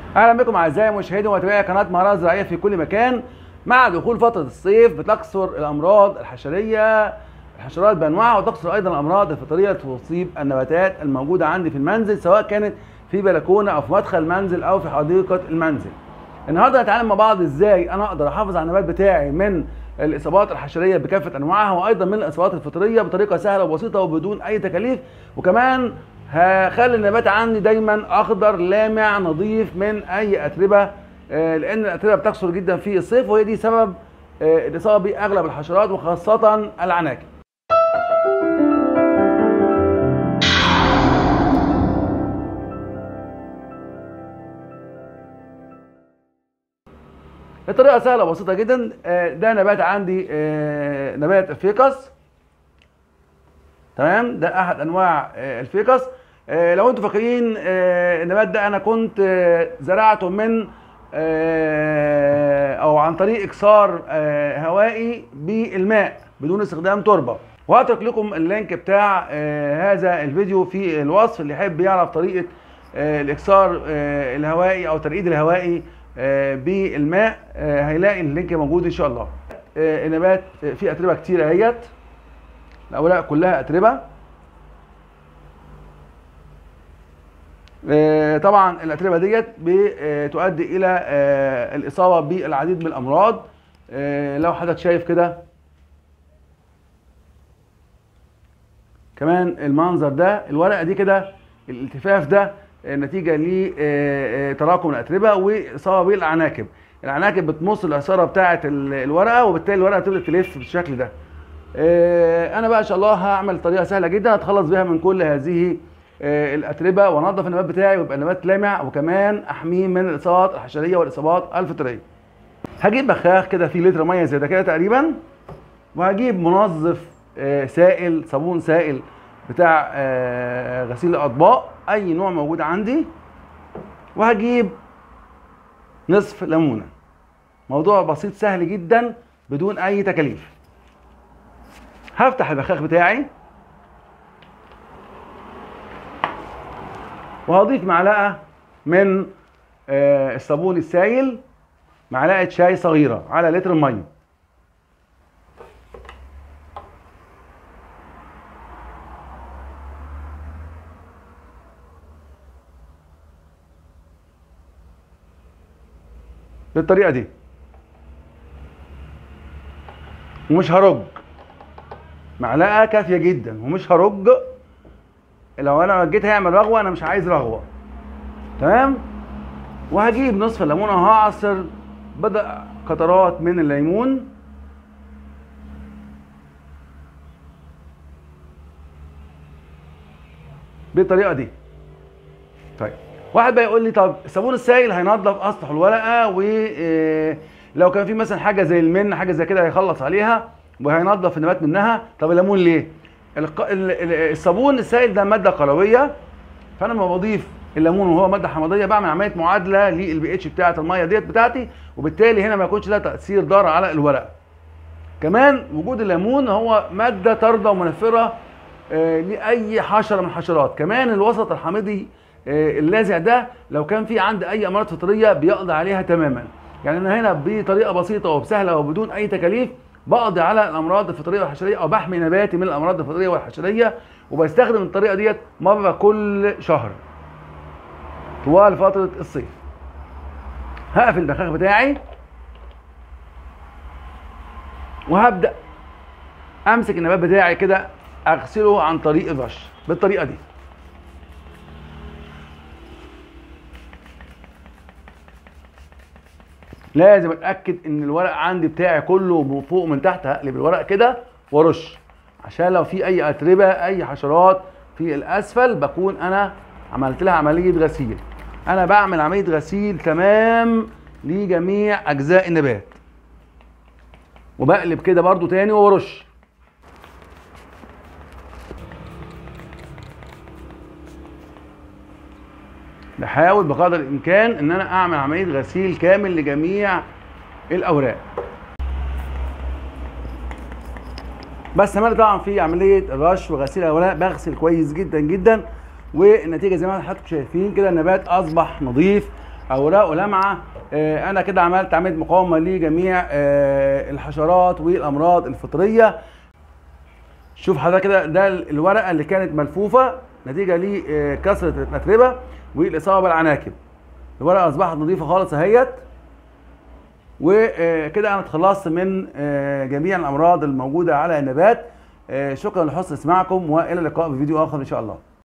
اهلا بكم اعزائي مشاهدي ومتابعي قناه مهارات زراعيه في كل مكان مع دخول فتره الصيف بتكثر الامراض الحشريه الحشرات بانواعها وتكثر ايضا الامراض الفطريه التي تصيب النباتات الموجوده عندي في المنزل سواء كانت في بلكونه او في مدخل المنزل او في حديقه المنزل. النهارده هنتعلم مع بعض ازاي انا اقدر احافظ على النبات بتاعي من الاصابات الحشريه بكافه انواعها وايضا من الاصابات الفطريه بطريقه سهله وبسيطه وبدون اي تكاليف وكمان هخلي النبات عندي دايما اخضر لامع نظيف من اي اتربه آه، لان الاتربه بتكثر جدا في الصيف وهي دي سبب آه، الاصابه باغلب الحشرات وخاصه العناكب. الطريقه سهله وبسيطه جدا آه، ده نبات عندي آه، نبات الفيكس تمام ده احد انواع آه، الفيكس آه، لو انتم فاكرين آه، النبات ده انا كنت آه، زرعته من آه، او عن طريق اكسار آه، هوائي بالماء بدون استخدام تربه وهترك لكم اللينك بتاع آه، هذا الفيديو في الوصف اللي يحب يعرف طريقه آه، الاكسار آه، الهوائي او ترقيد الهوائي آه، بالماء آه، هيلاقي اللينك موجود ان شاء الله آه، النبات آه، فيه اتربه كتير اهيت الاوراق كلها اتربه آه، طبعا الاتربه ديت بتؤدي الى آه، الاصابه بالعديد من الامراض آه، لو حضرتك شايف كده كمان المنظر ده الورقه دي كده الالتفاف ده آه، نتيجه لتراكم الاتربه واصابه بالعناكب العناكب بتمص العصاره بتاعه ال- الورقه وبالتالي الورقه تبدا تلف بالشكل ده آه، انا بقى ان شاء الله هعمل طريقه سهله جدا اتخلص بيها من كل هذه آه، الاتربه وانضف النبات بتاعي ويبقى النبات لامع وكمان احميه من الاصابات الحشريه والاصابات الفطريه هجيب بخاخ كده فيه لتر ميه زي ده كده تقريبا وهجيب منظف آه، سائل صابون سائل بتاع آه، غسيل الاطباق اي نوع موجود عندي وهجيب نصف ليمونه موضوع بسيط سهل جدا بدون اي تكاليف هفتح البخاخ بتاعي وهضيف معلقه من آه، الصابون السائل معلقه شاي صغيره على لتر ميه بالطريقه دي ومش هرج معلقه كافيه جدا ومش هرج لو انا رجيت هيعمل رغوه انا مش عايز رغوه تمام وهجيب نصف الليمونه وهعصر بضع قطرات من الليمون بالطريقه دي طيب واحد بقى يقول لي طب الصابون السائل هينضف اسطح الورقه ولو كان في مثلا حاجه زي المن حاجه زي كده هيخلص عليها وهينضف النبات منها طب الليمون ليه الق- ال- ال- الصابون السائل ده ماده قلويه فانا لما بضيف الليمون وهو ماده حمضيه بعمل عمليه معادله للبي اتش بتاعه الميه ديت بتاعتي وبالتالي هنا ما يكونش لها تاثير ضار على الورق كمان وجود الليمون هو ماده طارده ومنفره آه، لاي حشره من الحشرات كمان الوسط الحامضي آه، اللاذع ده لو كان في عندي اي امراض فطريه بيقضي عليها تماما يعني انا هنا بطريقه بسيطه وبسهله وبدون اي تكاليف بقضي على الامراض الفطريه والحشريه او بحمي نباتي من الامراض الفطريه والحشريه وبستخدم الطريقه ديت مره كل شهر طوال فتره الصيف هقفل البخاخ بتاعي وهبدا امسك النبات بتاعي كده اغسله عن طريق الرش بالطريقه دي لازم اتاكد ان الورق عندي بتاعي كله من فوق ومن تحت هقلب الورق كده وارش عشان لو في اي اتربه اي حشرات في الاسفل بكون انا عملت لها عمليه غسيل انا بعمل عمليه غسيل تمام لجميع اجزاء النبات وبقلب كده برضو تاني وارش بحاول بقدر الامكان ان انا اعمل عمليه غسيل كامل لجميع الاوراق بستمر طبعا في عمليه الرش وغسيل الاوراق بغسل كويس جدا جدا والنتيجه زي ما حضراتكم شايفين كده النبات اصبح نظيف اوراقه لامعه آه، انا كده عملت عمليه مقاومه لجميع آه، الحشرات والامراض الفطريه شوف حضرتك كده ده الورقه اللي كانت ملفوفه نتيجه لكثره الاتربه والاصابه بالعناكب الورقه اصبحت نظيفه خالص اهيت وكده انا اتخلصت من آه، جميع الامراض الموجوده على النبات آه، شكرا لحسن استماعكم والى اللقاء في فيديو اخر ان شاء الله